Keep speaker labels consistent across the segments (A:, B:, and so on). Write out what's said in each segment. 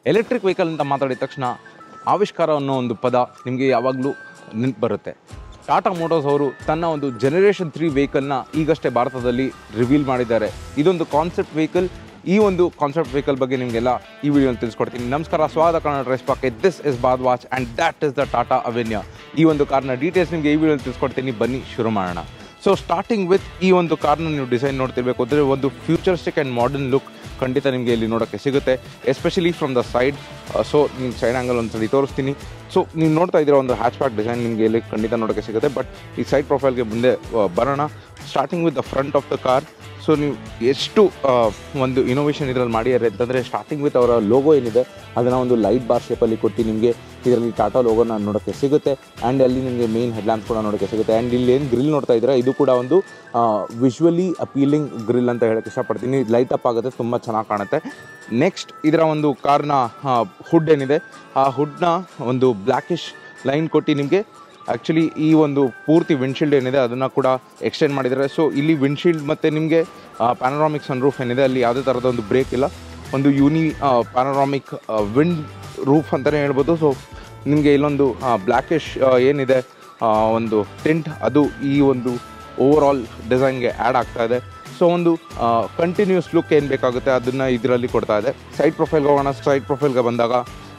A: electric vehicle ಅಂತ ಮಾತಾಡಿದ ತಕ್ಷಣ ಆವಿಷ್ಕಾರ ಅನ್ನೋ ಒಂದು ಪದ ನಿಮಗೆ ಯಾವಾಗಲೂ ನೆನಪು ಬರುತ್ತೆ ಟಾಟಾ ಮೋಟರ್ಸ್ ಅವರು ತನ್ನ ಒಂದು ಜನರೇಷನ್ ತ್ರೀ ವೆಹಿಕಲ್ನ ಈಗಷ್ಟೇ ಭಾರತದಲ್ಲಿ ರಿವೀಲ್ ಮಾಡಿದ್ದಾರೆ ಇದೊಂದು ಕಾನ್ಸೆಪ್ಟ್ ವೆಹಿಕಲ್ ಈ ಒಂದು ಕಾನ್ಸೆಪ್ಟ್ ವೆಹಿಕಲ್ ಬಗ್ಗೆ ನಿಮಗೆಲ್ಲ ಈ ವಿಡಿಯೋನ ತಿಳಿಸ್ಕೊಡ್ತೀನಿ ನಮಸ್ಕಾರ ಸ್ವಾಗತ Kannada drive spark this is bad watch and that is the Tata Avinya ಈ ಒಂದು ಕಾರ್ನ ಡೀಟೇಲ್ಸ್ ನಿಮಗೆ ಈ ವಿಡಿಯೋ ತಿಳಿಸ್ಕೊಡ್ತೀನಿ ಬನ್ನಿ ಶುರು ಮಾಡೋಣ ಸೊ ಸ್ಟಾರ್ಟಿಂಗ್ ವಿತ್ ಈ ಒಂದು ಕಾರ್ನ ನೀವು ಡಿಸೈನ್ ನೋಡ್ತಿರ್ಬೇಕು ಅಂದರೆ ಒಂದು ಫ್ಯೂಚರಿಸ್ಟಿಕ್ ಆ್ಯಂಡ್ ಮಾಡರ್ನ್ ಲುಕ್ ಖಂಡಿತ ನಿಮಗೆ ಇಲ್ಲಿ ನೋಡೋಕ್ಕೆ ಸಿಗುತ್ತೆ especially from the side so ನಿಮ್ಮ ಸೈಡ್ ಆ್ಯಂಗಲ್ ಒಂದ್ಸಲಿ ತೋರಿಸ್ತೀನಿ ಸೊ ನೀವು ನೋಡ್ತಾ ಇದ್ದೀರಾ ಒಂದು ಹ್ಯಾಚ್ ಬ್ಯಾಕ್ ಡಿಸೈನ್ ನಿಮಗೆ ಇಲ್ಲಿ ಖಂಡಿತ ನೋಡೋಕ್ಕೆ ಸಿಗುತ್ತೆ ಬಟ್ ಈ ಸೈಡ್ ಪ್ರೊಫೈಲ್ಗೆ ಮುಂದೆ ಆ, ಬರೋಣ starting with the front of the car so ನೀವು ಎಷ್ಟು ಆ, ಒಂದು ಇನೋವೇಷನ್ ಇದರಲ್ಲಿ ಮಾಡಿದ್ದಾರೆ ಅಂತಂದರೆ ಸ್ಟಾರ್ಟಿಂಗ್ ವಿತ್ ಅವರ ಲೋಗೋ ಏನಿದೆ ಅದನ್ನು ಒಂದು ಲೈಟ್ ಬಾರ್ ಶೇಪಲ್ಲಿ ಕೊಟ್ಟು ನಿಮಗೆ ಇದರಲ್ಲಿ ಟಾಟಾ ಲೋಗೋನ ನೋಡೋಕ್ಕೆ ಸಿಗುತ್ತೆ ಆ್ಯಂಡ್ ಅಲ್ಲಿ ನಿಮಗೆ ಮೇನ್ ಹೆಡ್ಲ್ಯಾಂಪ್ಸ್ ಕೂಡ ನೋಡೋಕ್ಕೆ ಸಿಗುತ್ತೆ ಆ್ಯಂಡ್ ಇಲ್ಲಿ ಏನು ಗ್ರಿಲ್ ನೋಡ್ತಾ ಇದ್ದೀರಾ ಇದು ಕೂಡ ಒಂದು ವಿಜುವಲಿ ಅಪೀಲಿಂಗ್ ಗ್ರಿಲ್ ಅಂತ ಹೇಳಕ್ಕೆ ಇಷ್ಟಪಡ್ತೀನಿ ಲೈಟ್ ಅಪ್ ಆಗುತ್ತೆ ತುಂಬ ಚೆನ್ನಾಗಿ ಕಾಣುತ್ತೆ ನೆಕ್ಸ್ಟ್ ಇದರ ಒಂದು ಕಾರ್ನ ಹುಡ್ ಏನಿದೆ ಆ ಹುಡ್ನ ಒಂದು ಬ್ಲ್ಯಾಕಿಶ್ ಲೈನ್ ಕೊಟ್ಟು ನಿಮಗೆ ಆ್ಯಕ್ಚುಲಿ ಈ ಒಂದು ಪೂರ್ತಿ ವಿಂಡ್ಶೀಲ್ಡ್ ಏನಿದೆ ಅದನ್ನು ಕೂಡ ಎಕ್ಸ್ಟೆಂಡ್ ಮಾಡಿದ್ದಾರೆ ಸೊ ಇಲ್ಲಿ ವಿಂಡ್ಶೀಲ್ಡ್ ಮತ್ತು ನಿಮಗೆ ಪ್ಯಾನರಾಮಿಕ್ ಸನ್ ರೂಫ್ ಏನಿದೆ ಅಲ್ಲಿ ಯಾವುದೇ ಥರದ ಒಂದು ಬ್ರೇಕ್ ಇಲ್ಲ ಒಂದು ಯೂನಿ ಪ್ಯಾನರಾಮಿಕ್ ವಿಂಡ್ ರೂಫ್ ಅಂತಲೇ ಹೇಳ್ಬೋದು ಸೊ ನಿಮಗೆ ಇಲ್ಲೊಂದು ಬ್ಲ್ಯಾಕಿಶ್ ಏನಿದೆ ಆ, ಒಂದು ಟೆಂಟ್ ಅದು ಈ ಒಂದು ಓವರ್ ಆಲ್ ಡಿಸೈನ್ಗೆ ಆ್ಯಡ್ ಆಗ್ತಾ ಇದೆ ಸೊ ಒಂದು ಕಂಟಿನ್ಯೂಸ್ ಲುಕ್ ಏನು ಬೇಕಾಗುತ್ತೆ ಅದನ್ನು ಇದರಲ್ಲಿ ಕೊಡ್ತಾ ಇದೆ ಸೈಡ್ ಪ್ರೊಫೈಲ್ಗೆ ಹೋಗೋಣ ಸೈಡ್ ಪ್ರೊಫೈಲ್ಗೆ ಬಂದಾಗ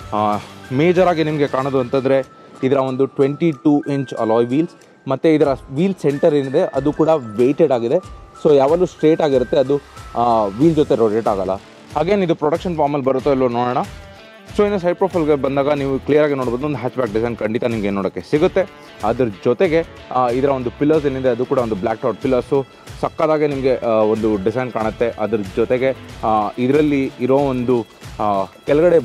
A: ಮೇಜರಾಗಿ ನಿಮಗೆ ಕಾಣೋದು ಅಂತಂದರೆ ಇದರ ಒಂದು twenty two inch alloy wheels ಮತ್ತು ಇದರ ವೀಲ್ ಸೆಂಟರ್ ಏನಿದೆ ಅದು ಕೂಡ ವೆಯ್ಟೆಡ್ ಆಗಿದೆ ಸೊ ಯಾವಾಗಲೂ ಸ್ಟ್ರೇಟ್ ಆಗಿರುತ್ತೆ ಅದು ವೀಲ್ ಜೊತೆ ರೊಟೇಟ್ ಆಗಲ್ಲ ಹಾಗೇನು ಇದು ಪ್ರೊಡಕ್ಷನ್ ಫಾರ್ಮಲ್ಲಿ ಬರುತ್ತೋ ಇಲ್ಲೋ ನೋಡೋಣ ಸೊ ಇನ್ನು ಸೈಡ್ ಪ್ರೊಫೈಲ್ಗೆ ಬಂದಾಗ ನೀವು ಕ್ಲಿಯರಾಗಿ ನೋಡ್ಬೋದು ಒಂದು ಹ್ಯಾಚ್ ಬ್ಯಾಕ್ ಡಿಸೈನ್ ಖಂಡಿತ ನಿಮಗೆ ನೋಡೋಕ್ಕೆ ಸಿಗುತ್ತೆ ಅದ್ರ ಜೊತೆಗೆ ಆ, ಇದರ ಒಂದು ಪಿಲ್ಲರ್ಸ್ ಏನಿದೆ ಅದು ಕೂಡ ಒಂದು ಬ್ಲ್ಯಾಕ್ ಟಾಟ್ ಪಿಲ್ಲರ್ಸು ಸಕ್ಕದಾಗೆ ನಿಮಗೆ ಆ, ಒಂದು ಡಿಸೈನ್ ಕಾಣುತ್ತೆ ಅದ್ರ ಜೊತೆಗೆ ಇದರಲ್ಲಿ ಇರೋ ಒಂದು ಆ, ಕೆಳಗಡೆ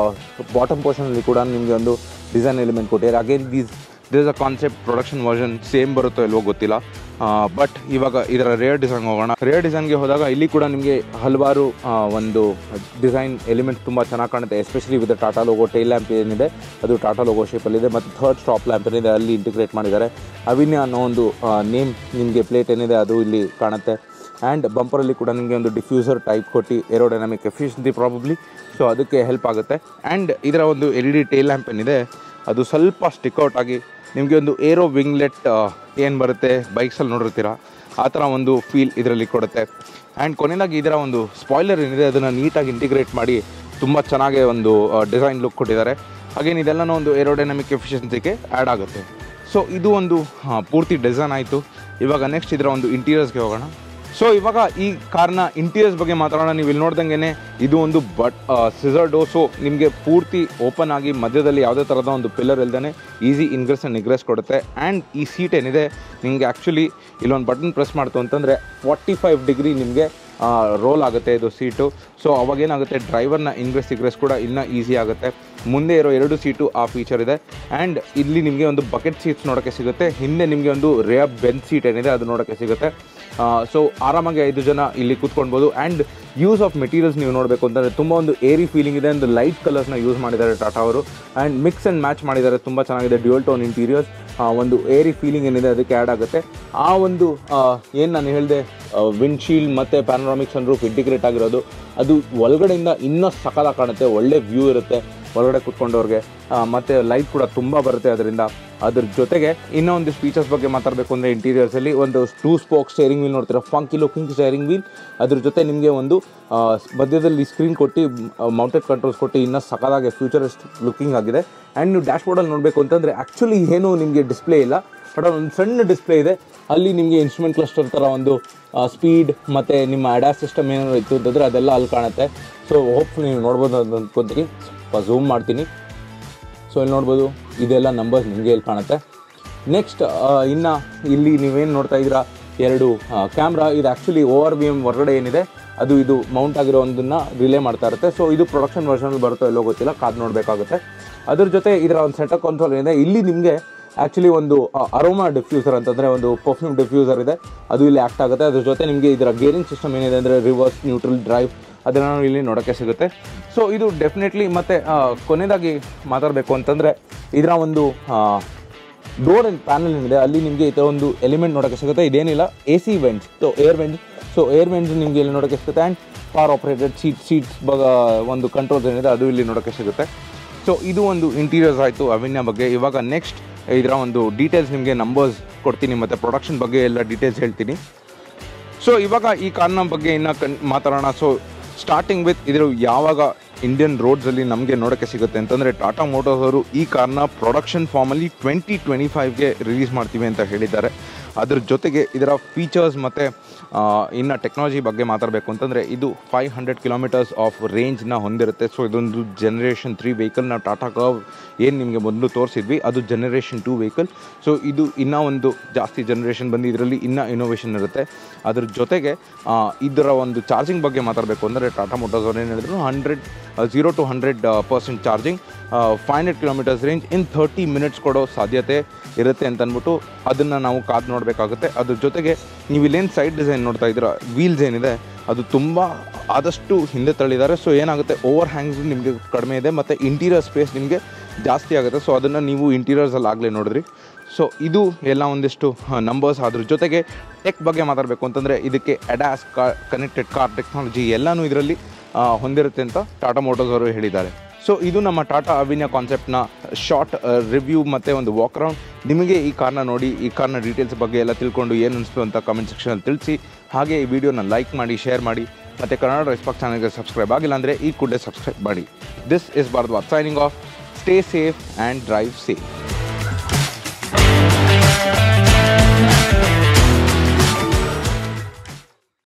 A: ಬಾಟಮ್ ಪೋರ್ಷನಲ್ಲಿ ಕೂಡ ನಿಮಗೆ ಒಂದು ಡಿಸೈನ್ ಎಲಿಮೆಂಟ್ ಕೊಟ್ಟಿದ್ದಾರೆ again these this uh concept production version same ಬರುತ್ತೋ ಇಲ್ವೋ ಗೊತ್ತಿಲ್ಲ ಬಟ್ ಇವಾಗ ಇದರ ರೇರ್ ಡಿಸೈನ್ ಹೋಗೋಣ ರೇರ್ ಡಿಸೈನ್ಗೆ ಹೋದಾಗ ಇಲ್ಲಿ ಕೂಡ ನಿಮಗೆ ಹಲವಾರು ಆ, ಒಂದು ಡಿಸೈನ್ ಎಲಿಮೆಂಟ್ಸ್ ತುಂಬ ಚೆನ್ನಾಗಿ ಕಾಣುತ್ತೆ especially with Tata logo tail lamp ಏನಿದೆ ಅದು ಟಾಟಾ ಲೋಗೋ ಶೇಪಲ್ಲಿದೆ ಮತ್ತು ಥರ್ಡ್ ಸ್ಟಾಪ್ ಲ್ಯಾಂಪ್ ಏನಿದೆ ಅಲ್ಲಿ ಇಂಟಿಗ್ರೇಟ್ ಮಾಡಿದ್ದಾರೆ ಅವಿನ್ಯ ಅನ್ನೋ ಒಂದು ನೇಮ್ ನಿಮಗೆ ಪ್ಲೇಟ್ ಏನಿದೆ ಅದು ಇಲ್ಲಿ ಕಾಣುತ್ತೆ ಆ್ಯಂಡ್ ಬಂಪರಲ್ಲಿ ಕೂಡ ನಿಮಗೆ ಒಂದು ಡಿಫ್ಯೂಸರ್ ಟೈಪ್ ಕೊಟ್ಟು ಏರೋಡೈನಮಿಕ್ ಎಫಿಷಿಯನ್ಸಿ ಪ್ರಾಬಬ್ಲಿ ಸೊ ಅದಕ್ಕೆ ಹೆಲ್ಪ್ ಆಗುತ್ತೆ ಆ್ಯಂಡ್ ಇದರ ಒಂದು L E D tail lamp ಏನಿದೆ ಅದು ಸ್ವಲ್ಪ ಸ್ಟಿಕ್ಔಟ್ ಆಗಿ ನಿಮಗೆ ಒಂದು ಏರೋ ವಿಂಗ್ಲೆಟ್ ಏನು ಬರುತ್ತೆ ಬೈಕ್ಸಲ್ಲಿ ನೋಡಿರ್ತೀರ ಆ ಥರ ಒಂದು ಫೀಲ್ ಇದರಲ್ಲಿ ಕೊಡುತ್ತೆ ಆ್ಯಂಡ್ ಕೊನೆಯದಾಗಿ ಇದರ ಒಂದು ಸ್ಪಾಯ್ಲರ್ ಏನಿದೆ ಅದನ್ನು ನೀಟಾಗಿ ಇಂಟಿಗ್ರೇಟ್ ಮಾಡಿ ತುಂಬ ಚೆನ್ನಾಗಿ ಒಂದು ಡಿಸೈನ್ ಲುಕ್ ಕೊಟ್ಟಿದ್ದಾರೆ ಹಾಗೇನು ಇದೆಲ್ಲನೂ ಒಂದು ಏರೋಡೈನಮಿಕ್ ಎಫಿಷಿಯನ್ಸಿಗೆ ಆ್ಯಡ್ ಆಗುತ್ತೆ ಸೊ ಇದು ಒಂದು ಆ, ಪೂರ್ತಿ ಡಿಸೈನ್ ಆಯಿತು ಇವಾಗ ನೆಕ್ಸ್ಟ್ ಇದರ ಒಂದು ಇಂಟೀರಿಯರ್ಸ್ಗೆ ಹೋಗೋಣ ಸೊ ಇವಾಗ ಈ ಕಾರ್ನ ಇಂಟೀರಿಯರ್ಸ್ ಬಗ್ಗೆ ಮಾತಾಡೋಣ ನೀವು ಇಲ್ಲಿ ನೋಡ್ದಂಗೆ ಇದು ಒಂದು ಬಟ್ ಸಿಸರ್ ಡೋ ಸೊ ನಿಮಗೆ ಪೂರ್ತಿ ಓಪನ್ ಆಗಿ ಮಧ್ಯದಲ್ಲಿ ಯಾವುದೇ ಥರದ ಒಂದು ಪಿಲ್ಲರ್ ಇಲ್ದೇ ಈಸಿ ಇನ್ಗ್ರೆಸ್ ಆ್ಯಂಡ್ ನಿಗ್ರೆಸ್ ಕೊಡುತ್ತೆ ಆ್ಯಂಡ್ ಈ ಸೀಟ್ ಏನಿದೆ ನಿಮಗೆ ಆ್ಯಕ್ಚುಲಿ ಇಲ್ಲೊಂದು ಬಟನ್ ಪ್ರೆಸ್ ಮಾಡ್ತು ಅಂತಂದರೆ ಫಾರ್ಟಿ ಫೈವ್ ಡಿಗ್ರಿ ನಿಮಗೆ ರೋಲ್ ಆಗುತ್ತೆ ಇದು ಸೀಟು ಸೊ ಅವಾಗೇನಾಗುತ್ತೆ ಡ್ರೈವರ್ನ ಇನ್ಗ್ರೆಸ್ ಇಗ್ರೆಸ್ ಕೂಡ ಇನ್ನೂ ಈಸಿ ಆಗುತ್ತೆ ಮುಂದೆ ಇರೋ ಎರಡು ಸೀಟು ಆ ಫೀಚರ್ ಇದೆ ಆ್ಯಂಡ್ ಇಲ್ಲಿ ನಿಮಗೆ ಒಂದು ಬಕೆಟ್ ಸೀಟ್ಸ್ ನೋಡೋಕ್ಕೆ ಸಿಗುತ್ತೆ ಹಿಂದೆ ನಿಮಗೆ ಒಂದು ರೇರ್ ಬೆಂಚ್ ಸೀಟ್ ಏನಿದೆ ಅದು ನೋಡೋಕ್ಕೆ ಸಿಗುತ್ತೆ ಸೊ ಆರಾಮಾಗಿ ಐದು ಜನ ಇಲ್ಲಿ ಕೂತ್ಕೊಳ್ಬೋದು ಆ್ಯಂಡ್ ಯೂಸ್ ಆಫ್ ಮೆಟೀರಿಯಲ್ಸ್ ನೀವು ನೋಡಬೇಕು ಅಂತಂದರೆ ತುಂಬ ಒಂದು ಏರಿ ಫೀಲಿಂಗ್ ಇದೆ ಒಂದು ಲೈಟ್ ಕಲರ್ಸ್ನ ಯೂಸ್ ಮಾಡಿದ್ದಾರೆ ಟಾಟಾ ಅವರು ಆ್ಯಂಡ್ ಮಿಕ್ಸ್ ಆ್ಯಂಡ್ ಮ್ಯಾಚ್ ಮಾಡಿದ್ದಾರೆ ತುಂಬ ಚೆನ್ನಾಗಿದೆ ಡ್ಯೂಯಲ್ ಟೋನ್ ಇಂಟೀರಿಯರ್ಸ್ ಒಂದು ಏರಿ ಫೀಲಿಂಗ್ ಏನಿದೆ ಅದಕ್ಕೆ ಆ್ಯಡ್ ಆಗುತ್ತೆ ಆ ಒಂದು ಏನು ನಾನು ಹೇಳಿದೆ ವಿಂಡ್ಶೀಲ್ಡ್ ಮತ್ತು ಪ್ಯಾನರಾಮಿಕ್ ಸನ್ ರೂಫ್ ಇಂಟಿಗ್ರೇಟ್ ಆಗಿರೋದು ಅದು ಒಳಗಡೆಯಿಂದ ಇನ್ನೂ ಸಕಾಲ ಕಾಣುತ್ತೆ ಒಳ್ಳೆ ವ್ಯೂ ಇರುತ್ತೆ ಒಳಗಡೆ ಕೂತ್ಕೊಂಡವ್ರಿಗೆ ಆ, ಮತ್ತೆ ಲೈಟ್ ಕೂಡ ತುಂಬ ಬರುತ್ತೆ ಅದರಿಂದ ಅದ್ರ ಜೊತೆಗೆ ಇನ್ನೂ ಒಂದು ಫೀಚರ್ಸ್ ಬಗ್ಗೆ ಮಾತಾಡಬೇಕು ಅಂದರೆ ಇಂಟೀರಿಯರ್ಸಲ್ಲಿ ಒಂದು ಟೂ ಸ್ಪೋಕ್ ಸ್ಟೇರಿಂಗ್ ವೀಲ್ ನೋಡ್ತೀರಾ ಫಂಕಿ ಲುಕಿಂಗ್ ಸ್ಟೇರಿಂಗ್ ವೀಲ್ ಅದ್ರ ಜೊತೆ ನಿಮಗೆ ಒಂದು ಆ, ಮಧ್ಯದಲ್ಲಿ ಸ್ಕ್ರೀನ್ ಕೊಟ್ಟು ಮೌಂಟೆಡ್ ಕಂಟ್ರೋಲ್ಸ್ ಕೊಟ್ಟು ಇನ್ನೂ ಸಕಾಲಾಗಿ ಫ್ಯೂಚರಿಸ್ಟ್ ಲುಕಿಂಗ್ ಆಗಿದೆ ಆ್ಯಂಡ್ ನೀವು ಡ್ಯಾಶ್ ಬೋರ್ಡಲ್ಲಿ ನೋಡಬೇಕು ಅಂತಂದರೆ ಆ್ಯಕ್ಚುಲಿ ಏನು ನಿಮಗೆ ಡಿಸ್ಪ್ಲೇ ಇಲ್ಲ ಬಟ್ ಒಂದು ಸಣ್ಣ ಡಿಸ್ಪ್ಲೇ ಇದೆ ಅಲ್ಲಿ ನಿಮಗೆ ಇನ್ಸ್ಟ್ರೂಮೆಂಟ್ ಕ್ಲಸ್ಟರ್ ಥರ ಒಂದು ಸ್ಪೀಡ್ ಮತ್ತು ನಿಮ್ಮ ಅಡ್ಯಾಸ್ ಸಿಸ್ಟಮ್ ಏನಾದ್ರು ಇತ್ತು ಅಂತಂದರೆ ಅದೆಲ್ಲ ಅಲ್ಲಿ ಕಾಣುತ್ತೆ ಸೊ ಹೋಪ್ಫುಲಿ ನೀವು ನೋಡ್ಬೋದು ಅಂತ ಅಂದ್ಕೊತೀನಿ ಸ್ವಲ್ಪ ಝೂಮ್ ಮಾಡ್ತೀನಿ ಸೊ ಇಲ್ಲಿ ನೋಡ್ಬೋದು ಇದೆಲ್ಲ ನಂಬರ್ಸ್ ನಿಮಗೆ ಇಲ್ಲಿ ಕಾಣುತ್ತೆ ನೆಕ್ಸ್ಟ್ ಇನ್ನು ಇಲ್ಲಿ ನೀವೇನು ನೋಡ್ತಾ ಇದ್ದೀರಾ ಎರಡು ಕ್ಯಾಮ್ರಾ ಇದು ಆ್ಯಕ್ಚುಲಿ ಓವರ್ ವಿ ಎಮ್ ಹೊರಗಡೆ ಏನಿದೆ ಅದು ಇದು ಮೌಂಟ್ ಆಗಿರೋ ಒಂದನ್ನು ರಿಲೇ ಮಾಡ್ತಾ ಇರುತ್ತೆ ಸೊ ಇದು ಪ್ರೊಡಕ್ಷನ್ ವರ್ಷನಲ್ಲಿ ಬರುತ್ತೋ ಎಲ್ಲೋ ಗೊತ್ತಿಲ್ಲ ಕಾದು ನೋಡಬೇಕಾಗುತ್ತೆ ಅದ್ರ ಜೊತೆ ಇದರ ಒಂದು ಸೆಟಪ್ ಕನ್ಸೋಲ್ ಏನಿದೆ ಇಲ್ಲಿ ನಿಮಗೆ ಆ್ಯಕ್ಚುಲಿ ಒಂದು ಅರೋಮಾ ಡಿಫ್ಯೂಸರ್ ಅಂತಂದರೆ ಒಂದು ಪರ್ಫ್ಯೂಮ್ ಡಿಫ್ಯೂಸರ್ ಇದೆ ಅದು ಇಲ್ಲಿ ಆ್ಯಕ್ಟ್ ಆಗುತ್ತೆ ಅದ್ರ ಜೊತೆ ನಿಮಗೆ ಇದರ ಗೇರಿಂಗ್ ಸಿಸ್ಟಮ್ ಏನಿದೆ ಅಂದರೆ ರಿವರ್ಸ್ ನ್ಯೂಟ್ರಲ್ ಡ್ರೈವ್ ಅದನ್ನು ನಾವು ಇಲ್ಲಿ ನೋಡೋಕ್ಕೆ ಸಿಗುತ್ತೆ ಸೊ ಇದು ಡೆಫಿನೆಟ್ಲಿ ಮತ್ತು ಕೊನೆಯದಾಗಿ ಮಾತಾಡಬೇಕು ಅಂತಂದರೆ ಇದರ ಒಂದು ಡೋರ್ ಆ್ಯಂಡ್ ಪ್ಯಾನಲ್ ಏನಿದೆ ಅಲ್ಲಿ ನಿಮಗೆ ಈ ಥರ ಒಂದು ಎಲಿಮೆಂಟ್ ನೋಡೋಕ್ಕೆ ಸಿಗುತ್ತೆ ಇದೇನಿಲ್ಲ A C vents so air vents so air vents ನಿಮಗೆ ಇಲ್ಲಿ ನೋಡೋಕ್ಕೆ ಸಿಗುತ್ತೆ and car operated seat seats ಬಗ ಒಂದು ಕಂಟ್ರೋಲ್ಸ್ ಏನಿದೆ ಅದು ಇಲ್ಲಿ ನೋಡೋಕ್ಕೆ ಸಿಗುತ್ತೆ ಸೊ ಇದು ಒಂದು ಇಂಟೀರಿಯರ್ಸ್ ಆಯಿತು ಅವಿನ್ಯ ಬಗ್ಗೆ ಇವಾಗ ನೆಕ್ಸ್ಟ್ ಇದರ ಒಂದು ಡೀಟೇಲ್ಸ್ ನಿಮಗೆ ನಂಬರ್ಸ್ ಕೊಡ್ತೀನಿ ಮತ್ತು ಪ್ರೊಡಕ್ಷನ್ ಬಗ್ಗೆ ಎಲ್ಲ ಡೀಟೇಲ್ಸ್ ಹೇಳ್ತೀನಿ ಸೊ ಇವಾಗ ಈ ಕಾರ್ನ ಬಗ್ಗೆ ಇನ್ನು ಕನ್ ಮಾತಾಡೋಣ ಸೊ ಸ್ಟಾರ್ಟಿಂಗ್ ವಿತ್ ಇದ್ರ ಯಾವಾಗ ಇಂಡಿಯನ್ ರೋಡ್ಸಲ್ಲಿ ನಮಗೆ ನೋಡೋಕ್ಕೆ ಸಿಗುತ್ತೆ ಅಂತಂದರೆ ಟಾಟಾ ಮೋಟರ್ಸ್ ಅವರು ಈ ಕಾರ್ನ ಪ್ರೊಡಕ್ಷನ್ ಫಾರ್ಮಲ್ಲಿ ಟ್ವೆಂಟಿ ಟ್ವೆಂಟಿ ಫೈವ್ಗೆ ರಿಲೀಸ್ ಮಾಡ್ತೀವಿ ಅಂತ ಹೇಳಿದ್ದಾರೆ ಅದ್ರ ಜೊತೆಗೆ ಇದರ ಫೀಚರ್ಸ್ ಮತ್ತು ಇನ್ನು ಟೆಕ್ನಾಲಜಿ ಬಗ್ಗೆ ಮಾತಾಡಬೇಕು ಅಂತಂದರೆ ಇದು ಫೈವ್ ಹಂಡ್ರೆಡ್ ಕಿಲೋಮೀಟರ್ಸ್ ಆಫ್ ರೇಂಜ್ನ ಹೊಂದಿರುತ್ತೆ ಸೊ ಇದೊಂದು ಜನರೇಷನ್ ತ್ರೀ ವೆಹಿಕಲ್ ನಾವು ಟಾಟಾ ಕರ್ವ್ ಏನು ನಿಮಗೆ ಮೊದಲು ತೋರಿಸಿದ್ವಿ ಅದು ಜನರೇಷನ್ ಟೂ ವೆಹಿಕಲ್ ಸೊ ಇದು ಇನ್ನೂ ಒಂದು ಜಾಸ್ತಿ ಜನರೇಷನ್ ಬಂದು ಇದರಲ್ಲಿ ಇನ್ನೂ ಇನೋವೇಷನ್ ಇರುತ್ತೆ ಅದ್ರ ಜೊತೆಗೆ ಆ, ಇದರ ಒಂದು ಚಾರ್ಜಿಂಗ್ ಬಗ್ಗೆ ಮಾತಾಡಬೇಕು ಅಂದರೆ ಟಾಟಾ ಮೋಟರ್ಸ್ ಅವ್ರು ಏನು ಹೇಳಿದ್ರು hundred zero to hundred percent charging five hundred kilometres range in thirty minutes ಕೊಡೋ ಸಾಧ್ಯತೆ ಇರುತ್ತೆ ಅಂತ ಅಂದ್ಬಿಟ್ಟು ಅದನ್ನು ನಾವು ಕಾದು ನೋಡಬೇಕಾಗುತ್ತೆ ಅದ್ರ ಜೊತೆಗೆ ನೀವು ಇಲ್ಲೇನು ಸೈಡ್ ಡಿಸೈನ್ ನೋಡ್ತಾ ಇದ್ದೀರಾ ವೀಲ್ಸ್ ಏನಿದೆ ಅದು ತುಂಬ ಆದಷ್ಟು ಹಿಂದೆ ತಳ್ಳಿದ್ದಾರೆ ಸೊ ಏನಾಗುತ್ತೆ ಓವರ್ ಹ್ಯಾಂಗ್ಸ್ ನಿಮಗೆ ಕಡಿಮೆ ಇದೆ ಮತ್ತು ಇಂಟೀರಿಯರ್ ಸ್ಪೇಸ್ ನಿಮಗೆ ಜಾಸ್ತಿ ಆಗುತ್ತೆ ಸೊ ಅದನ್ನು ನೀವು ಇಂಟೀರಿಯರ್ಸಲ್ಲಿ ಆಗಲೇ ನೋಡಿದ್ರಿ ಸೊ ಇದು ಎಲ್ಲ ಒಂದಿಷ್ಟು ನಂಬರ್ಸ್ ಅದ್ರ ಜೊತೆಗೆ ಟೆಕ್ ಬಗ್ಗೆ ಮಾತಾಡಬೇಕು ಅಂತಂದರೆ ಇದಕ್ಕೆ ADAS car connected car technology ಎಲ್ಲನೂ ಇದರಲ್ಲಿ ಹೊಂದಿರುತ್ತೆ ಅಂತ ಟಾಟಾ ಮೋಟರ್ಸ್ ಅವರು ಹೇಳಿದ್ದಾರೆ ಸೊ ಇದು ನಮ್ಮ ಟಾಟಾ ಅವಿನ್ಯ ಕಾನ್ಸೆಪ್ಟ್ನ ಶಾರ್ಟ್ ರಿವ್ಯೂ ಮತ್ತು ಒಂದು ವಾಕ್ ಅರೌಂಡ್ ನಿಮಗೆ ಈ ಕಾರ್ನ ನೋಡಿ ಈ ಕಾರ್ನ ಡೀಟೇಲ್ಸ್ ಬಗ್ಗೆ ಎಲ್ಲ ತಿಳ್ಕೊಂಡು ಏನು ಅನಿಸ್ತು ಅಂತ ಕಮೆಂಟ್ ಸೆಕ್ಷನಲ್ಲಿ ತಿಳಿಸಿ ಹಾಗೆ ಈ ವಿಡಿಯೋನ ಲೈಕ್ ಮಾಡಿ ಶೇರ್ ಮಾಡಿ ಮತ್ತು ಕನ್ನಡ ರೆಸ್ಪಾಕ್ ಚಾನಲ್ಗೆ ಸಬ್ಸ್ಕ್ರೈಬ್ ಆಗಿಲ್ಲ ಅಂದರೆ ಈ ಕೂಡಲೇ ಸಬ್ಸ್ಕ್ರೈಬ್ ಮಾಡಿ this is Bharadwaj signing off stay safe and drive safe